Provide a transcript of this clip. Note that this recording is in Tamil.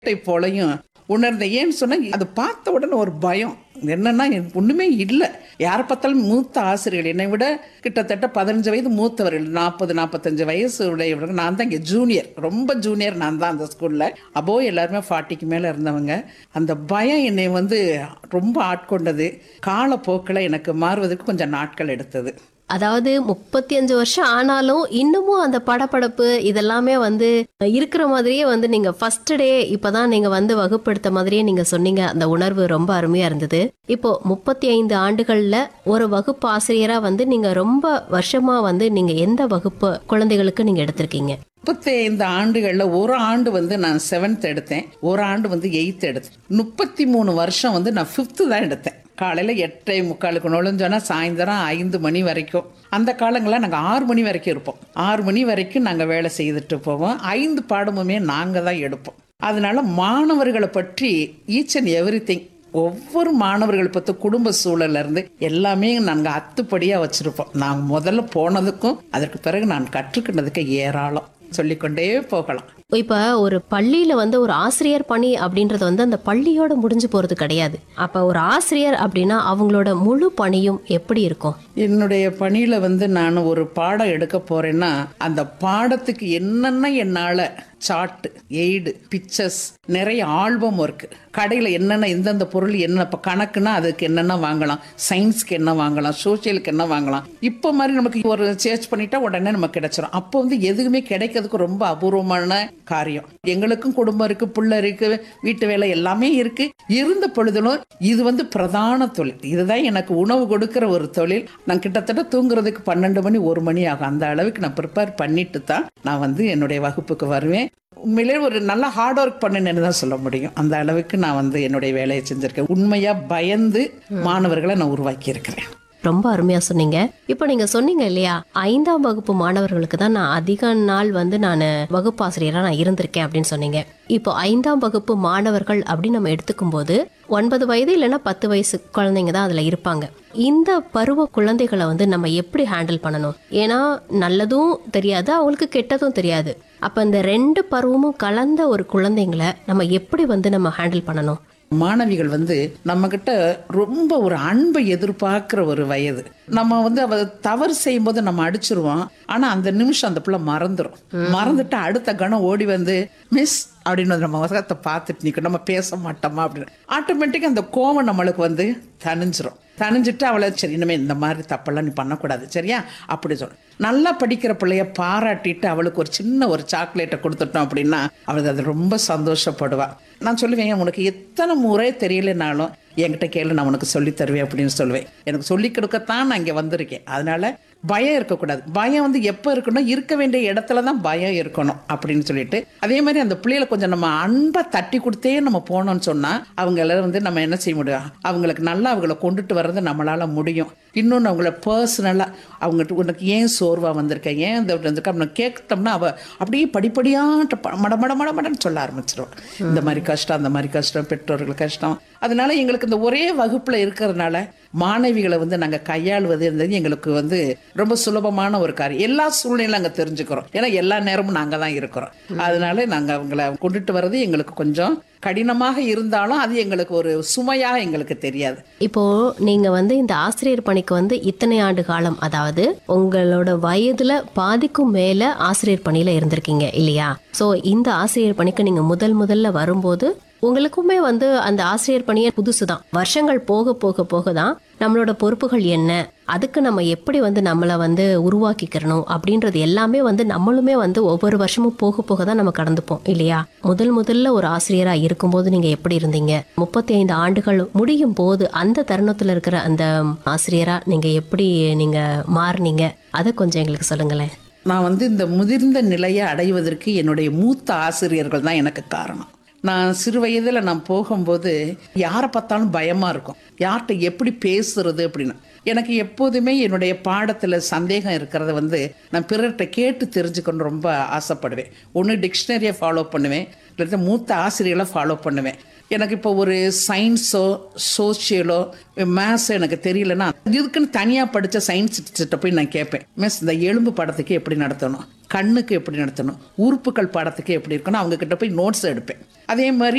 இதை போலையும் உணர்ந்த ஏன்னு சொன்னா அது பார்த்த உடனே ஒரு பயம் என்னன்னா எனக்கு ஒண்ணுமே இல்லை யாரை பார்த்தாலும் மூத்த ஆசிரியர்கள் என்னை விட கிட்டத்தட்ட பதினஞ்சு வயது மூத்தவர்கள் நாற்பது நாற்பத்தஞ்சு வயசு உடையவர்கள் நான் தான் இங்கே ஜூனியர் ரொம்ப ஜூனியர் நான் தான் அந்த ஸ்கூல்ல அப்போ எல்லாருமே ஃபார்ட்டிக்கு மேலே இருந்தவங்க அந்த பயம் என்னை வந்து ரொம்ப ஆட்கொண்டது காலப்போக்கில் எனக்கு மாறுவதற்கு கொஞ்சம் நாட்கள் எடுத்தது அதாவது முப்பத்தி அஞ்சு வருஷம் ஆனாலும் இன்னமும் அந்த படபடப்பு இதெல்லாமே வந்து இருக்கிற மாதிரியே வந்து நீங்க ஃபர்ஸ்ட் டே இப்பதான் நீங்க வந்து வகுப்படுத்த மாதிரியே நீங்க சொன்னீங்க அந்த உணர்வு ரொம்ப அருமையா இருந்தது இப்போ முப்பத்தி ஐந்து ஆண்டுகள்ல ஒரு வகுப்பு ஆசிரியரா வந்து நீங்க ரொம்ப வருஷமா வந்து நீங்க எந்த வகுப்பு குழந்தைகளுக்கு நீங்க எடுத்திருக்கீங்க முப்பத்தி ஐந்து ஆண்டுகளில் ஒரு ஆண்டு வந்து நான் செவன்த் எடுத்தேன் ஒரு ஆண்டு வந்து எயித்து எடுத்தேன் முப்பத்தி மூணு வருஷம் வந்து நான் ஃபிஃப்த்து தான் எடுத்தேன் காலையில் எட்டரை முக்காலுக்கு நுழைஞ்சோன்னா சாயந்தரம் ஐந்து மணி வரைக்கும் அந்த காலங்களில் நாங்கள் ஆறு மணி வரைக்கும் இருப்போம் ஆறு மணி வரைக்கும் நாங்கள் வேலை செய்துட்டு போவோம் ஐந்து பாடமுமே நாங்கள் தான் எடுப்போம் அதனால மாணவர்களை பற்றி ஈச் அண்ட் எவ்ரி திங் ஒவ்வொரு மாணவர்கள் பற்றி குடும்ப சூழல்ல இருந்து எல்லாமே நாங்கள் அத்துப்படியாக வச்சுருப்போம் நான் முதல்ல போனதுக்கும் அதற்கு பிறகு நான் கற்றுக்கிட்டதுக்கு ஏராளம் சொல்லிக்கொண்டே போகலாம் இப்ப ஒரு பள்ளியில வந்து ஒரு ஆசிரியர் பணி அப்படின்றது வந்து அந்த பள்ளியோட முடிஞ்சு போறது கிடையாது அப்ப ஒரு ஆசிரியர் அப்படின்னா அவங்களோட முழு பணியும் எப்படி இருக்கும் என்னுடைய பணியில் வந்து நான் ஒரு பாடம் எடுக்க போறேன்னா அந்த பாடத்துக்கு என்னென்ன என்னால் சார்ட் எய்டு பிக்சர்ஸ் நிறைய ஆல்பம் ஒர்க் கடையில் என்னென்ன எந்தெந்த பொருள் என்ன இப்போ கணக்குனா அதுக்கு என்னென்ன வாங்கலாம் சயின்ஸ்க்கு என்ன வாங்கலாம் சோஷியலுக்கு என்ன வாங்கலாம் இப்போ மாதிரி நமக்கு ஒரு சேர்ச் பண்ணிட்டா உடனே நமக்கு கிடைச்சிரும் அப்போ வந்து எதுவுமே கிடைக்கிறதுக்கு ரொம்ப அபூர்வமான காரியம் எங்களுக்கும் குடும்பம் இருக்கு புள்ள இருக்கு வீட்டு வேலை எல்லாமே இருக்கு இருந்த பொழுதிலும் இது வந்து பிரதான தொழில் இதுதான் எனக்கு உணவு கொடுக்கிற ஒரு தொழில் நான் கிட்டத்தட்ட தூங்குறதுக்கு பன்னெண்டு மணி ஒரு மணி ஆகும் அந்த அளவுக்கு நான் ப்ரிப்பேர் பண்ணிட்டு தான் நான் வந்து என்னுடைய வகுப்புக்கு வருவேன் உண்மையிலே ஒரு நல்ல ஹார்ட் ஒர்க் பண்ணினேன்னு தான் சொல்ல முடியும் அந்த அளவுக்கு நான் வந்து என்னுடைய வேலையை செஞ்சிருக்கேன் உண்மையா பயந்து மாணவர்களை நான் உருவாக்கி இருக்கிறேன் ரொம்ப அருமையா சொன்னீங்க இப்போ நீங்க சொன்னீங்க இல்லையா ஐந்தாம் வகுப்பு மாணவர்களுக்கு தான் நான் அதிக நாள் வந்து நான் வகுப்பாசிரியரா நான் இருந்திருக்கேன் அப்படின்னு சொன்னீங்க இப்போ ஐந்தாம் வகுப்பு மாணவர்கள் அப்படின்னு நம்ம எடுத்துக்கும் போது ஒன்பது வயது இல்லைன்னா பத்து வயசு குழந்தைங்க தான் அதுல இருப்பாங்க இந்த பருவ குழந்தைகளை வந்து நம்ம எப்படி ஹேண்டில் பண்ணணும் ஏன்னா நல்லதும் தெரியாது அவங்களுக்கு கெட்டதும் தெரியாது அப்ப இந்த ரெண்டு பருவமும் கலந்த ஒரு குழந்தைங்களை நம்ம எப்படி வந்து நம்ம ஹேண்டில் பண்ணணும் மாணவிகள் வந்து நம்ம கிட்ட ரொம்ப ஒரு அன்பை எதிர்பார்க்கிற ஒரு வயது நம்ம வந்து அவ தவறு செய்யும் போது நம்ம அடிச்சிருவோம் ஆனா அந்த நிமிஷம் அந்த பிள்ளை மறந்துடும் மறந்துட்டு அடுத்த கணம் ஓடி வந்து மிஸ் அப்படின்னு வந்து நம்ம முகத்தை பார்த்துட்டு நிற்கும் நம்ம பேச மாட்டோமா அப்படின்னு ஆட்டோமேட்டிக்காக அந்த கோவம் நம்மளுக்கு வந்து தணிஞ்சிரும் தணிஞ்சிட்டு அவளை சரி இனிமே இந்த மாதிரி தப்பெல்லாம் நீ பண்ணக்கூடாது சரியா அப்படி சொல்ல நல்லா படிக்கிற பிள்ளைய பாராட்டிட்டு அவளுக்கு ஒரு சின்ன ஒரு சாக்லேட்டை கொடுத்துட்டோம் அப்படின்னா அவளுக்கு அது ரொம்ப சந்தோஷப்படுவா நான் சொல்லுவேன் உனக்கு எத்தனை முறை தெரியலனாலும் என்கிட்ட கேளு நான் உனக்கு சொல்லி தருவேன் அப்படின்னு சொல்லுவேன் எனக்கு சொல்லி கொடுக்கத்தான் நான் இங்கே வந்திருக்கேன் அதனால பயம் இருக்கக்கூடாது பயம் வந்து எப்போ இருக்கணும் இருக்க வேண்டிய இடத்துல தான் பயம் இருக்கணும் அப்படின்னு சொல்லிட்டு அதே மாதிரி அந்த பிள்ளைகளை கொஞ்சம் நம்ம அன்பை தட்டி கொடுத்தே நம்ம போனோம்னு சொன்னால் அவங்கள வந்து நம்ம என்ன செய்ய முடியும் அவங்களுக்கு நல்லா அவங்கள கொண்டுட்டு வர்றது நம்மளால முடியும் இன்னொன்று அவங்கள பர்சனலாக அவங்ககிட்ட உனக்கு ஏன் சோர்வாக வந்திருக்க ஏன் இந்த வந்திருக்க அப்படின்னு கேட்டோம்னா அவள் அப்படியே படிப்படியாக மட மட மட மடன்னு சொல்ல ஆரம்பிச்சிருவான் இந்த மாதிரி கஷ்டம் அந்த மாதிரி கஷ்டம் பெற்றோர்கள் கஷ்டம் அதனால எங்களுக்கு இந்த ஒரே வகுப்புல இருக்கிறதுனால மாணவிகளை வந்து நாங்க கையாளுவது இருந்தது எங்களுக்கு வந்து ரொம்ப சுலபமான ஒரு காரியம் எல்லா சூழ்நிலையும் நாங்க தெரிஞ்சுக்கிறோம் ஏன்னா எல்லா நேரமும் நாங்க தான் இருக்கிறோம் அதனால நாங்க அவங்கள கொண்டுட்டு வர்றது எங்களுக்கு கொஞ்சம் கடினமாக இருந்தாலும் அது எங்களுக்கு ஒரு சுமையா எங்களுக்கு தெரியாது இப்போ நீங்க வந்து இந்த ஆசிரியர் பணிக்கு வந்து இத்தனை ஆண்டு காலம் அதாவது உங்களோட வயதுல பாதிக்கும் மேல ஆசிரியர் பணியில இருந்திருக்கீங்க இல்லையா சோ இந்த ஆசிரியர் பணிக்கு நீங்க முதல் முதல்ல வரும்போது உங்களுக்குமே வந்து அந்த ஆசிரியர் பணியே புதுசு தான் வருஷங்கள் போக போக போக தான் நம்மளோட பொறுப்புகள் என்ன அதுக்கு நம்ம எப்படி வந்து நம்மளை வந்து உருவாக்கிக்கிறணும் அப்படின்றது எல்லாமே வந்து நம்மளுமே வந்து ஒவ்வொரு வருஷமும் போக போக தான் நம்ம கடந்துப்போம் இல்லையா முதல் முதல்ல ஒரு ஆசிரியரா இருக்கும்போது நீங்க எப்படி இருந்தீங்க முப்பத்தி ஐந்து ஆண்டுகள் முடியும் போது அந்த தருணத்துல இருக்கிற அந்த ஆசிரியரா நீங்க எப்படி நீங்க மாறுனீங்க அதை கொஞ்சம் எங்களுக்கு சொல்லுங்களேன் நான் வந்து இந்த முதிர்ந்த நிலையை அடைவதற்கு என்னுடைய மூத்த ஆசிரியர்கள் தான் எனக்கு காரணம் நான் சிறு வயதில் நான் போகும்போது யாரை பார்த்தாலும் பயமாக இருக்கும் யார்கிட்ட எப்படி பேசுறது அப்படின்னு எனக்கு எப்போதுமே என்னுடைய பாடத்தில் சந்தேகம் இருக்கிறத வந்து நான் பிறர்கிட்ட கேட்டு தெரிஞ்சுக்கணும்னு ரொம்ப ஆசைப்படுவேன் ஒன்று டிக்ஷனரியை ஃபாலோ பண்ணுவேன் இல்லாட்டி மூத்த ஆசிரியர்களை ஃபாலோ பண்ணுவேன் எனக்கு இப்போ ஒரு சயின்ஸோ சோஷியலோ மேத்ஸோ எனக்கு தெரியலன்னா இதுக்குன்னு தனியாக படித்த சயின்ஸ் டீச்சர்கிட்ட போய் நான் கேட்பேன் மிஸ் இந்த எலும்பு படத்துக்கு எப்படி நடத்தணும் கண்ணுக்கு எப்படி நடத்தணும் உறுப்புகள் படத்துக்கு எப்படி இருக்கணும் அவங்க கிட்ட போய் நோட்ஸ் எடுப்பேன் அதே மாதிரி